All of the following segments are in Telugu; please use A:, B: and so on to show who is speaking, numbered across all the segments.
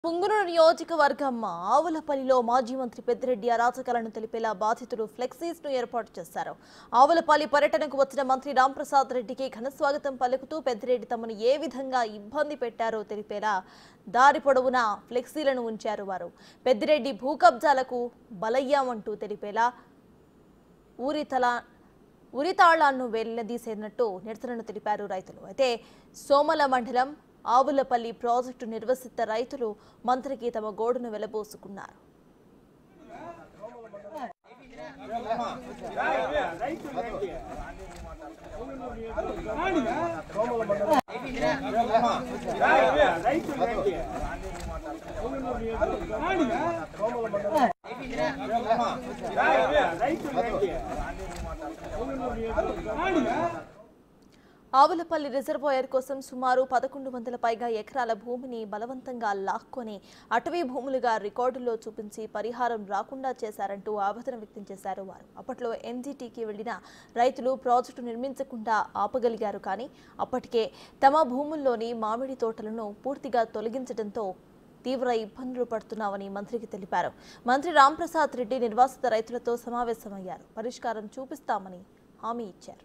A: పుంగునూరు నియోజకవర్గం ఆవులపల్లిలో మాజీ మంత్రి పెద్దిరెడ్డి అరాచకాలను తెలిపేలా బాధితులు ఫ్లెక్సీస్ ను ఏర్పాటు చేశారు ఆవులపల్లి పర్యటనకు వచ్చిన మంత్రి రాంప్రసాద్ రెడ్డికి ఘన స్వాగతం పలుకుతూ పెద్దిరెడ్డి తమను ఏ విధంగా ఇబ్బంది పెట్టారో తెలిపేలా దారి పొడవునా ఫ్లెక్సీలను ఉంచారు వారు పెద్దిరెడ్డి భూ కబ్జాలకు బలయ్యామంటూ తెలిపేలా ఊరి తల ఉరితాళ్లను వెళ్లదీసేనట్టు నిరసనను తెలిపారు రైతులు అయితే సోమల మండలం ఆవులపల్లి ప్రాజెక్టు నిర్వసిత రైతులు మంత్రికి తమ గోడును వెలబోసుకున్నారు ఆవులపల్లి రిజర్వాయర్ కోసం సుమారు పదకొండు వందల పైగా ఎకరాల భూమిని బలవంతంగా లాక్కొని అటవీ భూములుగా రికార్డుల్లో చూపించి పరిహారం రాకుండా చేశారంటూ ఆవేదన వ్యక్తం చేశారు వారు అప్పట్లో ఎన్జీటీకి వెళ్లిన రైతులు ప్రాజెక్టు నిర్మించకుండా ఆపగలిగారు కానీ అప్పటికే తమ భూముల్లోని మామిడి తోటలను పూర్తిగా తొలగించడంతో తీవ్ర ఇబ్బందులు పడుతున్నామని మంత్రికి తెలిపారు మంత్రి రాంప్రసాద్ రెడ్డి నిర్వాసిత రైతులతో సమావేశమయ్యారు పరిష్కారం చూపిస్తామని హామీ ఇచ్చారు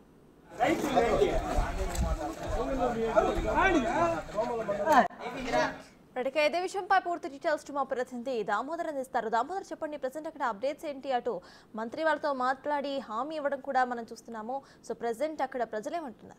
A: ఇప్పటికే ఇదే విషయంపై పూర్తి డీటెయిల్స్ మా ప్రతినిధి దామోదర్ అందిస్తారు దామోదర్ చెప్పండి ప్రజెంట్ అక్కడ అప్డేట్స్ ఏంటి అటు మంత్రి వాళ్ళతో మాట్లాడి హామీ ఇవ్వడం కూడా మనం చూస్తున్నాము సో ప్రజెంట్ అక్కడ ప్రజలేమంటున్నారు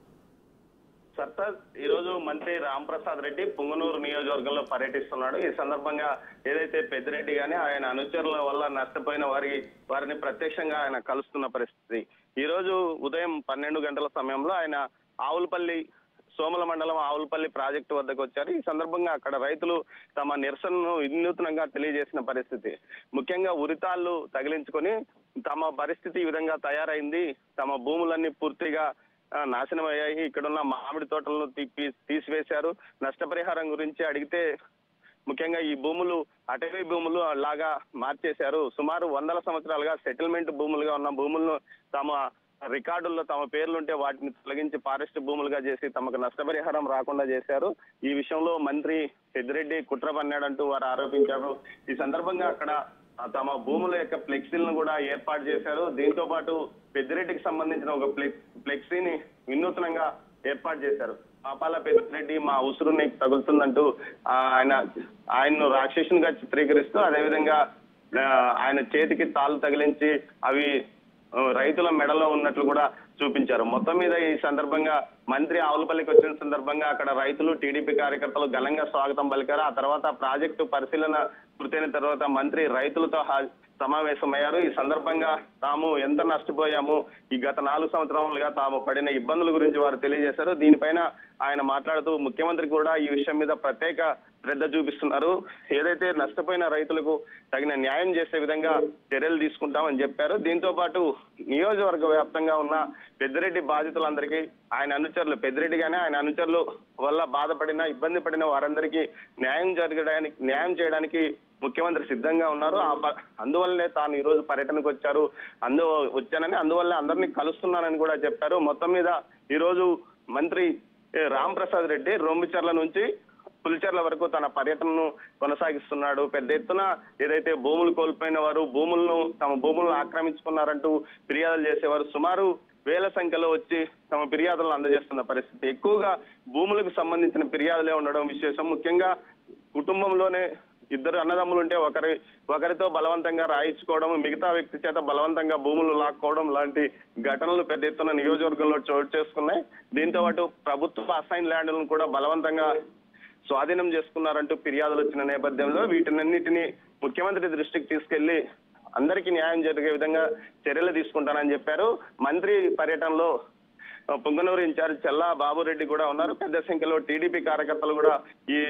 B: సర్తాజ్ ఈ రోజు మంత్రి రాంప్రసాద్ రెడ్డి పుంగనూరు నియోజకవర్గంలో పర్యటిస్తున్నాడు ఈ సందర్భంగా ఏదైతే పెద్దిరెడ్డి గాని ఆయన అనుచరుల వల్ల నష్టపోయిన వారి వారిని ప్రత్యక్షంగా ఆయన కలుస్తున్న పరిస్థితి ఈ రోజు ఉదయం పన్నెండు గంటల సమయంలో ఆయన ఆవులపల్లి సోమల మండలం ఆవులపల్లి ప్రాజెక్టు వద్దకు వచ్చారు ఈ సందర్భంగా అక్కడ రైతులు తమ నిరసనను వినూత్నంగా తెలియజేసిన పరిస్థితి ముఖ్యంగా ఉరితాళ్లు తగిలించుకొని తమ పరిస్థితి ఈ విధంగా తయారైంది తమ భూములన్నీ పూర్తిగా ఆ, నాశనం అయ్యాయి ఇక్కడున్న మామిడి తోటలను తీపి తీసివేశారు నష్టపరిహారం గురించి అడిగితే ముఖ్యంగా ఈ భూములు అటవీ భూములు లాగా మార్చేశారు సుమారు వందల సంవత్సరాలుగా సెటిల్మెంట్ భూములుగా ఉన్న భూములను తమ రికార్డుల్లో తమ పేర్లుంటే వాటిని తొలగించి ఫారెస్ట్ భూములుగా చేసి తమకు నష్టపరిహారం రాకుండా చేశారు ఈ విషయంలో మంత్రి పెద్దిరెడ్డి కుట్ర పన్నాడంటూ వారు ఆరోపించారు ఈ సందర్భంగా అక్కడ ఆ తమ భూముల యొక్క ఫ్లెక్సీలను కూడా ఏర్పాటు చేశారు దీంతో పాటు పెద్దిరెడ్డికి సంబంధించిన ఒక ఫ్లెక్స్ ఫ్లెక్సీని వినూత్నంగా ఏర్పాటు చేశారు పాపాల పెద్దిరెడ్డి మా ఉసురు నీకు తగులుతుందంటూ ఆ, ఆయన ఆయన్ను రాక్షసునిగా చిత్రీకరిస్తూ అదేవిధంగా ఆ, ఆయన చేతికి తాళ్ళు తగిలించి అవి ఆ, రైతుల మెడలో ఉన్నట్లు కూడా చూపించారు మొత్తం మీద ఈ సందర్భంగా మంత్రి ఆవులపల్లికి వచ్చిన సందర్భంగా అక్కడ రైతులు టీడీపీ కార్యకర్తలు ఘనంగా స్వాగతం పలికారు ఆ తర్వాత ప్రాజెక్టు పరిశీలన పూర్తయిన తర్వాత మంత్రి రైతులతో హా- సమావేశమయ్యారు ఈ సందర్భంగా తాము ఎంత నష్టపోయాము ఈ గత నాలుగు సంవత్సరాలుగా తాము పడిన ఇబ్బందుల గురించి వారు తెలియజేశారు దీనిపైన ఆయన మాట్లాడుతూ ముఖ్యమంత్రి కూడా ఈ విషయం మీద ప్రత్యేక శ్రద్ధ చూపిస్తున్నారు ఏదైతే నష్టపోయిన రైతులకు తగిన న్యాయం చేసే విధంగా చర్యలు తీసుకుంటామని చెప్పారు దీంతో పాటు నియోజకవర్గ వ్యాప్తంగా ఉన్న పెద్దిరెడ్డి బాధితులందరికీ ఆయన అనుచరులు పెద్దిరెడ్డి గానే ఆయన అనుచరులు వల్ల బాధపడిన ఇబ్బంది పడిన వారందరికీ న్యాయం జరగడానికి న్యాయం చేయడానికి ముఖ్యమంత్రి సిద్ధంగా ఉన్నారు ఆ ప- అందువల్లనే తాను ఈ రోజు పర్యటనకు వచ్చారు అందు వచ్చానని అందువల్ల అందరినీ కలుస్తున్నానని కూడా చెప్పారు మొత్తం మీద ఈ రోజు మంత్రి ఏ, రామ్ ప్రసాద్ రెడ్డి రొంబిచర్ల నుంచి పులిచెర్ల వరకు తన పర్యటనను కొనసాగిస్తున్నాడు పెద్ద ఎత్తున ఏదైతే భూములు కోల్పోయిన వారు భూములను తమ భూములను ఆక్రమించుకున్నారంటూ ఫిర్యాదులు చేసేవారు సుమారు వేల సంఖ్యలో వచ్చి తమ ఫిర్యాదులను అందజేస్తున్న పరిస్థితి ఎక్కువగా భూములకు సంబంధించిన ఫిర్యాదులే ఉండడం విశేషం ముఖ్యంగా కుటుంబంలోనే ఇద్దరు అన్నదమ్ములు ఉంటే ఒకరి ఒకరితో బలవంతంగా రాయించుకోవడం మిగతా వ్యక్తి చేత బలవంతంగా భూములు లాక్కోవడం లాంటి ఘటనలు పెద్ద ఎత్తున నియోజకవర్గంలో చోటు చేసుకున్నాయి దీంతో పాటు ప్రభుత్వ అసైన్ ల్యాండ్లను కూడా బలవంతంగా స్వాధీనం చేసుకున్నారంటూ ఫిర్యాదులు వచ్చిన నేపథ్యంలో వీటినన్నిటిని ముఖ్యమంత్రి దృష్టికి తీసుకెళ్లి అందరికీ న్యాయం జరిగే విధంగా చర్యలు తీసుకుంటానని చెప్పారు మంత్రి పర్యటనలో ఆ, పొంగనూరు ఇన్ఛార్జ్ చెల్లా బాబురెడ్డి కూడా ఉన్నారు పెద్ద సంఖ్యలో టీడీపీ కార్యకర్తలు కూడా ఈ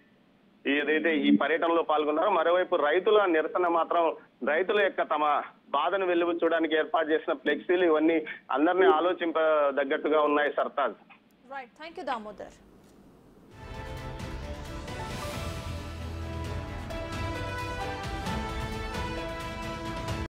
B: ఏదైతే ఈ పర్యటనలో పాల్గొన్నారో మరోవైపు రైతుల నిరసన మాత్రం రైతుల యొక్క తమ బాధను వెలువచ్చడానికి ఏర్పాటు చేసిన ఫ్లెక్సీలు ఇవన్నీ అందరినీ ఆలోచింపదగ్గట్టుగా ఉన్నాయి Sartaj
A: right thank you Damodar